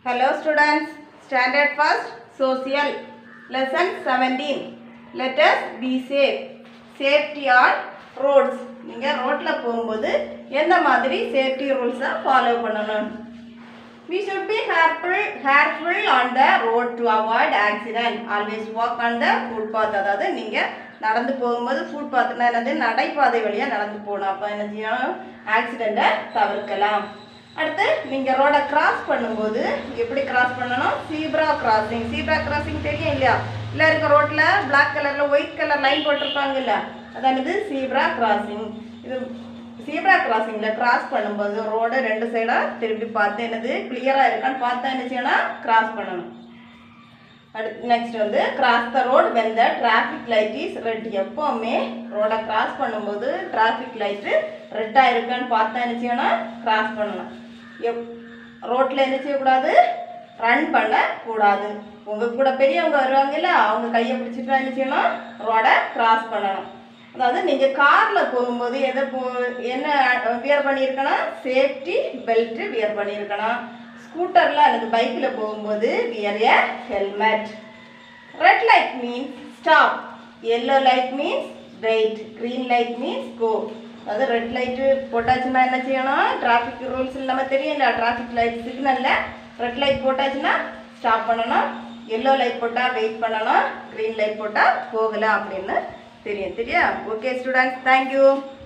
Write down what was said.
Hello students, standard first, social, lesson 17. Let us be safe. Safety on roads. நீங்கள் ரோட்டில் போகும்போது எந்த மாதிரி சேஃப்டி ரூல்ஸை ஃபாலோ பண்ணணும் We should be careful, careful on the road to avoid accident. Always walk on the footpath. அதாவது நீங்கள் நடந்து போகும்போது ஃபுட்பாத்னா என்னது நடைபாதை வழியாக நடந்து போகணும் அப்போ என்ன செய்யணும் ஆக்சிடெண்ட்டை தவிர்க்கலாம் அடுத்து நீங்கள் ரோடை கிராஸ் பண்ணும்போது எப்படி கிராஸ் பண்ணணும் சீப்ரா கிராசிங் சீப்ரா கிராசிங் தெரியும் இல்லையா இல்லை இருக்க ரோட்டில் Black கலரில் ஒயிட் கலர் லைன் போட்டிருப்பாங்கல்ல அதானது சீப்ரா கிராசிங் இது சீப்ரா கிராசிங்கில் கிராஸ் பண்ணும்போது ரோடு ரெண்டு சைடாக திருப்பி பார்த்து என்னது கிளியராக இருக்கான்னு பார்த்தா என்ன செய்யணும் கிராஸ் பண்ணணும் அடுத்து நெக்ஸ்ட் வந்து cross the road when the traffic light is red எப்போவுமே ரோடை கிராஸ் பண்ணும்போது டிராஃபிக் லைட்டு ரெட்டாக இருக்கான்னு பார்த்தா என்ன செய்யணும் கிராஸ் பண்ணணும் எப் ரோட்டில் என்ன செய்யக்கூடாது ரன் பண்ணக்கூடாது உங்கள் கூட பெரியவங்க வருவாங்கல்ல அவங்க கையை பிடிச்சிட்டு என்ன செய்யணும் ரோடை கிராஸ் பண்ணணும் அதாவது நீங்கள் காரில் போகும்போது எதை போ என்ன வியர் பண்ணியிருக்கணும் சேஃப்டி பெல்ட் வியர் பண்ணியிருக்கணும் ஸ்கூட்டரில் அல்லது பைக்கில் போகும்போது wear a helmet red light means stop yellow light means wait green light means go அதாவது ரெட் லைட்டு போட்டாச்சுன்னா என்ன செய்யணும் டிராஃபிக் ரூல்ஸ் இல்லாமல் தெரியும்ல டிராஃபிக் லைட் சிக்னலில் ரெட் லைட் போட்டாச்சுன்னா ஸ்டாப் பண்ணணும் எல்லோ லைட் போட்டால் வெயிட் பண்ணணும் க்ரீன் லைட் போட்டால் போகலாம் அப்படின்னு தெரியும் சரியா ஓகே ஸ்டூடெண்ட்ஸ் தேங்க்யூ